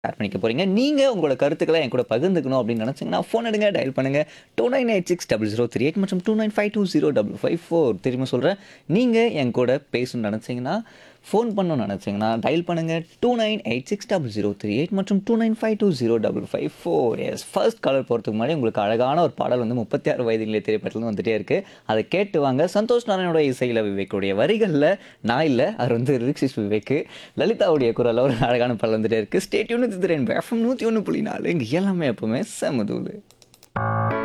Share பண்ணிக்க போறீங்க. நீங்க உங்களோட கருத்துக்கள என் கூட பகிர்ந்துக்கணும் அப்படின்னு நினைச்சீங்கன்னா, ஃபோன் எடுங்க, டயல் பண்ணுங்க. 29860038 மற்றும் 29520554 திரும்ப சொல்றேன். நீங்க என் கூட பேசணும்னு நினைச்சீங்கன்னா, ஃபோன் பண்ணணும்னு நினைச்சீங்கன்னா, டயல் பண்ணுங்க 29860038 மற்றும் 29520554 எஸ் ஃபர்ஸ்ட் காலர் போறதுக்கு முன்னாடி உங்களுக்கு அழகான ஒரு பாடல் வந்து 36 வயதினிலே திரைப்படத்துல வந்துட்டே இருக்கு. அத கேட்டு வாங்க. சந்தோஷ் நாராயணோட இசையில விவேக்குடைய வரிகள்ல நான் இல்ல. அவர் வந்து லிரிக்ஸிஸ்ட் விவேக். லலிதாவுடைய குரல்ல ஒரு அழகான பாடல் வந்துட்டே இருக்கு. Stay tuned with Rainbow FM 101.4 இங்க எல்லாமே எப்பவுமே செம தூளு.